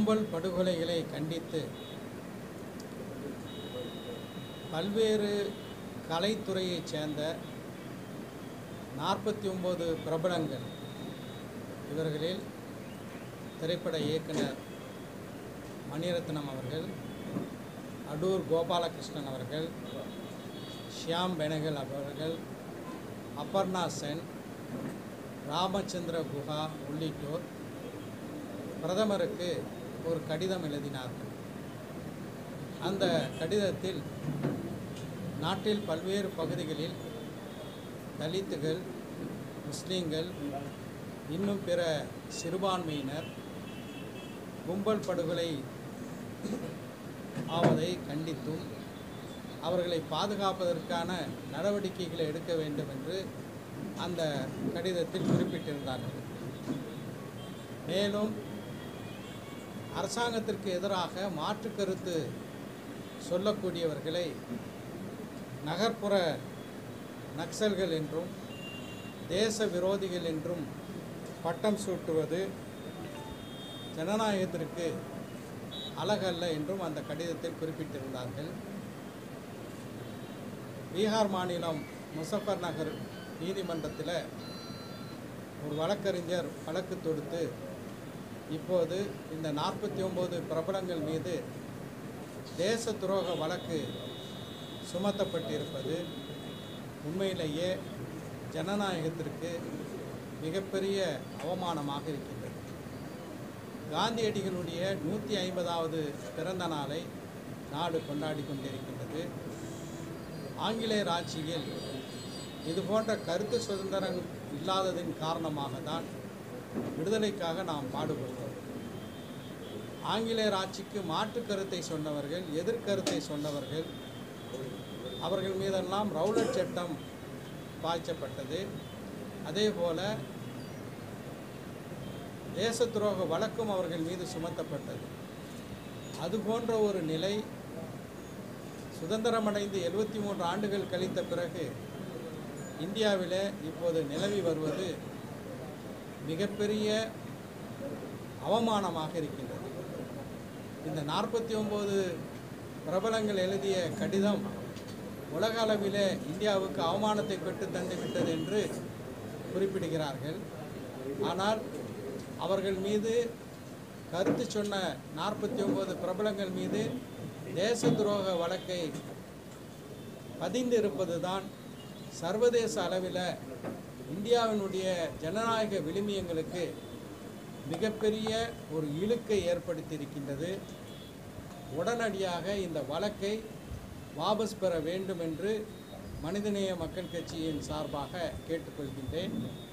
கும்பல் படுகொலைகளை கண்டித்து பல்வேறு கலைத்துறையைச் சேர்ந்த நாற்பத்தி ஒம்பது பிரபலங்கள் இவர்களில் திரைப்பட இயக்குனர் மணிரத்னம் அவர்கள் அடூர் கோபாலகிருஷ்ணன் அவர்கள் ஷியாம் பெனகல் அவர்கள் அபர்ணா சென் ராமச்சந்திர குஹா உள்ளிட்டோர் பிரதமருக்கு ஒரு கடிதம் எழுதினார்கள் அந்த கடிதத்தில் நாட்டில் பல்வேறு பகுதிகளில் தலித்துகள் முஸ்லீம்கள் இன்னும் பிற சிறுபான்மையினர் கும்பல் படுகொலை ஆவதை கண்டித்தும் அவர்களை பாதுகாப்பதற்கான நடவடிக்கைகளை எடுக்க வேண்டும் என்று அந்த கடிதத்தில் குறிப்பிட்டிருந்தார்கள் மேலும் அரசாங்கத்திற்கு எதிராக மாற்று கருத்து சொல்லக்கூடியவர்களை நகர்ப்புற நக்சல்கள் என்றும் தேச விரோதிகள் என்றும் பட்டம் சூட்டுவது ஜனநாயகத்திற்கு அழகல்ல என்றும் அந்த கடிதத்தில் குறிப்பிட்டிருந்தார்கள் பீகார் மாநிலம் முசஃபர் நகர் நீதிமன்றத்தில் ஒரு வழக்கறிஞர் வழக்கு தொடுத்து இப்போது இந்த நாற்பத்தி ஒம்பது பிரபலங்கள் மீது தேச துரோக வழக்கு சுமத்தப்பட்டிருப்பது உண்மையிலேயே ஜனநாயகத்திற்கு மிகப்பெரிய அவமானமாக இருக்கின்றது காந்தியடிகளுடைய நூற்றி ஐம்பதாவது பிறந்த நாளை நாடு கொண்டாடி கொண்டிருக்கின்றது ஆங்கிலேயர் ஆட்சியில் இது போன்ற கருத்து சுதந்திரம் இல்லாததின் காரணமாக தான் விடுதலைக்காக நாம் பாடுபடுகிறோம் ஆங்கிலேயர் ஆட்சிக்கு மாற்று கருத்தை சொன்னவர்கள் எதிர்கருத்தை சொன்னவர்கள் அவர்கள் மீதெல்லாம் ரவுலட் சட்டம் பாய்ச்சப்பட்டது அதே போல தேச துரோக வழக்கும் அவர்கள் மீது சுமத்தப்பட்டது அது போன்ற ஒரு நிலை சுதந்திரமடைந்து எழுபத்தி மூன்று ஆண்டுகள் கழித்த பிறகு இந்தியாவில் இப்போது நிலவி வருவது மிகப்பெரிய அவமானமாக இருக்கின்றது இந்த நாற்பத்தி ஒம்பது பிரபலங்கள் எழுதிய கடிதம் உலக அளவிலே இந்தியாவுக்கு அவமானத்தை பெற்று தந்து விட்டது என்று குறிப்பிடுகிறார்கள் ஆனால் அவர்கள் மீது கருத்து சொன்ன நாற்பத்தி ஒம்பது பிரபலங்கள் மீது தேச துரோக வழக்கை பதிந்திருப்பது தான் சர்வதேச அளவில் இந்தியாவினுடைய ஜனநாயக விழுமியங்களுக்கு மிகப்பெரிய ஒரு இழுக்கை ஏற்படுத்தியிருக்கின்றது உடனடியாக இந்த வழக்கை வாபஸ் பெற வேண்டும் என்று மனிதநேய மக்கள் கட்சியின் சார்பாக கேட்டுக்கொள்கின்றேன்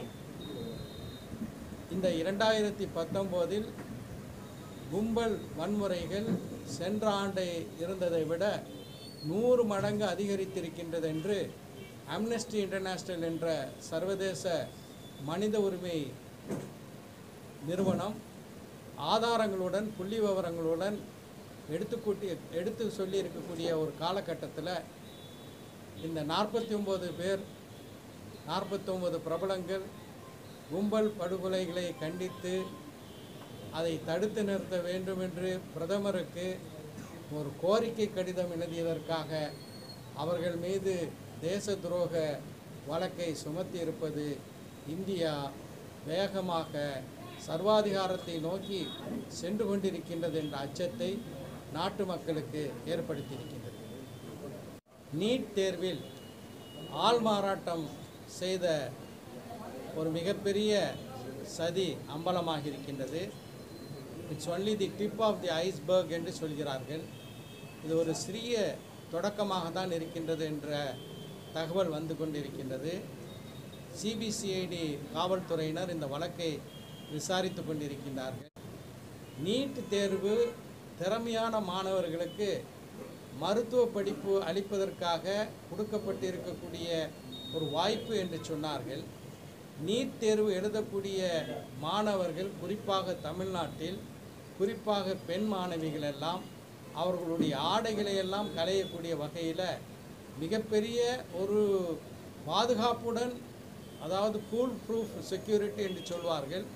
இந்த இரண்டாயிரத்தி பத்தொம்போதில் கும்பல் வன்முறைகள் சென்ற ஆண்டை இருந்ததை விட நூறு மடங்கு அதிகரித்திருக்கின்றது என்று அம்னஸ்டி இன்டர்நேஷ்னல் என்ற சர்வதேச மனித உரிமை நிறுவனம் ஆதாரங்களுடன் புள்ளி விவரங்களுடன் எடுத்துக்கூட்டி எடுத்து சொல்லி இருக்கக்கூடிய ஒரு காலகட்டத்தில் இந்த நாற்பத்தி ஒம்பது பேர் நாற்பத்தொம்பது பிரபலங்கள் கும்பல் படுகொலைகளை கண்டித்து அதை தடுத்து நிறுத்த வேண்டும் என்று பிரதமருக்கு ஒரு கோரிக்கை கடிதம் எழுதியதற்காக அவர்கள் மீது தேச துரோக வழக்கை சுமத்தி இருப்பது இந்தியா வேகமாக சர்வாதிகாரத்தை நோக்கி சென்று கொண்டிருக்கின்றது என்ற அச்சத்தை நாட்டு மக்களுக்கு ஏற்படுத்தியிருக்கின்றது நீட் தேர்வில் ஆள்மாறாட்டம் செய்த ஒரு மிகப்பெரிய சதி அம்பலமாக இருக்கின்றது it's only the tip of the iceberg என்று சொல்கிறார்கள் இது ஒரு சிறிய தொடக்கமாக தான் இருக்கின்றது என்ற தகவல் வந்து கொண்டிருக்கின்றது சிபிசிஐடி காவல்துறையினர் இந்த வழக்கை விசாரித்து கொண்டிருக்கின்றார்கள் நீட் தேர்வு திறமையான மாணவர்களுக்கு மருத்துவ படிப்பு அளிப்பதற்காக கொடுக்கப்பட்டிருக்கக்கூடிய ஒரு வாய்ப்பு என்று சொன்னார்கள் நீட் தேர்வு எழுதக்கூடிய மாணவர்கள் குறிப்பாக தமிழ்நாட்டில் குறிப்பாக பெண் மாணவிகள் எல்லாம் அவர்களுடைய ஆடைகளை எல்லாம் களையக்கூடிய வகையில் மிகப்பெரிய ஒரு பாதுகாப்புடன் அதாவது ஃபுல் ப்ரூஃப் செக்யூரிட்டி என்று சொல்வார்கள்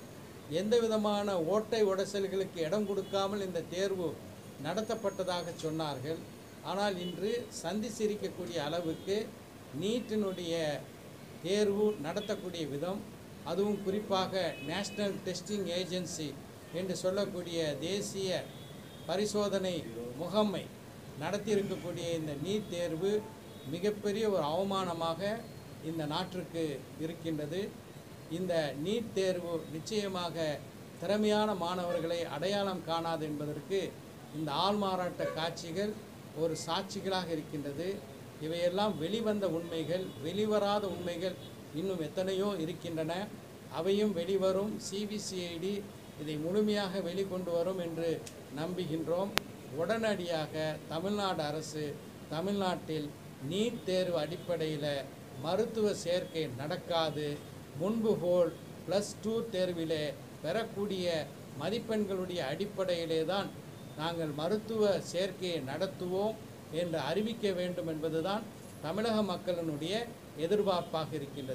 எந்த விதமான ஓட்டை உடைசல்களுக்கு இடம் கொடுக்காமல் இந்த தேர்வு நடத்தப்பட்டதாக சொன்னார்கள் ஆனால் இன்று சந்தி சிரிக்கக்கூடிய அளவுக்கு நீட்டினுடைய தேர்வு நடத்தக்கூடிய விதம் அதுவும் குறிப்பாக நேஷ்னல் டெஸ்டிங் ஏஜென்சி என்று சொல்லக்கூடிய தேசிய பரிசோதனை முகமை நடத்தியிருக்கக்கூடிய இந்த நீட் தேர்வு மிகப்பெரிய ஒரு அவமானமாக இந்த நாட்டிற்கு இருக்கின்றது இந்த நீட் தேர்வு நிச்சயமாக திறமையான மாணவர்களை அடையாளம் காணாது என்பதற்கு இந்த ஆள்மாறாட்ட காட்சிகள் ஒரு சாட்சிகளாக இருக்கின்றது இவையெல்லாம் வெளிவந்த உண்மைகள் வெளிவராத உண்மைகள் இன்னும் எத்தனையோ இருக்கின்றன அவையும் வெளிவரும் சிபிசிஐடி இதை முழுமையாக வெளிக்கொண்டு வரும் என்று நம்புகின்றோம் உடனடியாக தமிழ்நாடு அரசு தமிழ்நாட்டில் நீட் தேர்வு அடிப்படையில் மருத்துவ சேர்க்கை நடக்காது முன்பு போல் ப்ளஸ் டூ தேர்விலே பெறக்கூடிய மதிப்பெண்களுடைய அடிப்படையிலே தான் நாங்கள் மருத்துவ சேர்க்கையை நடத்துவோம் என்று அறிவிக்க வேண்டும் என்பதுதான் தமிழக மக்களினுடைய எதிர்பார்ப்பாக இருக்கின்றது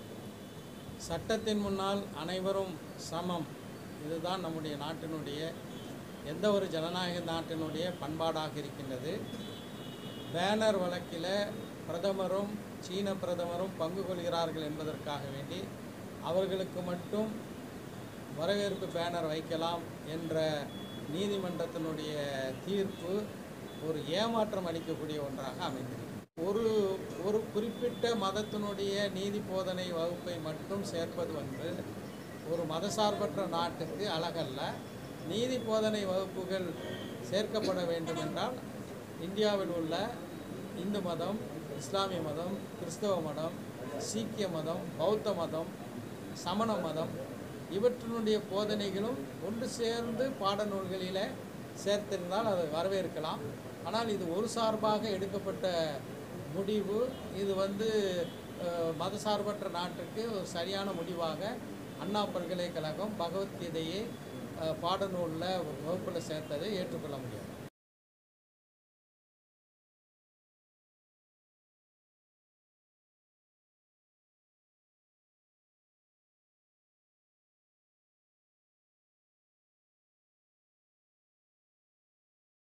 சட்டத்தின் முன்னால் அனைவரும் சமம் இதுதான் நம்முடைய நாட்டினுடைய எந்த ஒரு ஜனநாயக நாட்டினுடைய பண்பாடாக இருக்கின்றது பேனர் வழக்கில் பிரதமரும் சீன பிரதமரும் பங்கு கொள்கிறார்கள் என்பதற்காக வேண்டி அவர்களுக்கு மட்டும் வரவேற்பு பேனர் வைக்கலாம் என்ற நீதிமன்றத்தினுடைய தீர்ப்பு ஒரு ஏமாற்றம் அளிக்கக்கூடிய ஒன்றாக அமைந்திருக்கு ஒரு ஒரு குறிப்பிட்ட மதத்தினுடைய நீதி போதனை வகுப்பை மட்டும் சேர்ப்பது வந்து ஒரு மதசார்பற்ற நாட்டுக்கு அழகல்ல நீதி போதனை வகுப்புகள் சேர்க்கப்பட வேண்டும் என்றால் இந்தியாவில் உள்ள இந்து மதம் இஸ்லாமிய மதம் கிறிஸ்தவ மதம் சீக்கிய மதம் பௌத்த மதம் சமண மதம் இவற்றினுடைய போதனைகளும் ஒன்று சேர்ந்து பாடநூல்களில் சேர்த்திருந்தால் அதை வரவேற்கலாம் ஆனால் இது ஒரு சார்பாக எடுக்கப்பட்ட முடிவு இது வந்து அஹ், மதசார்பற்ற நாட்டுக்கு ஒரு சரியான முடிவாக அண்ணா பல்கலைக்கழகம் பகவத்கீதையை அஹ், பாடநூலில் வகுப்பில் சேர்த்ததை ஏற்றுக்கொள்ள முடியாது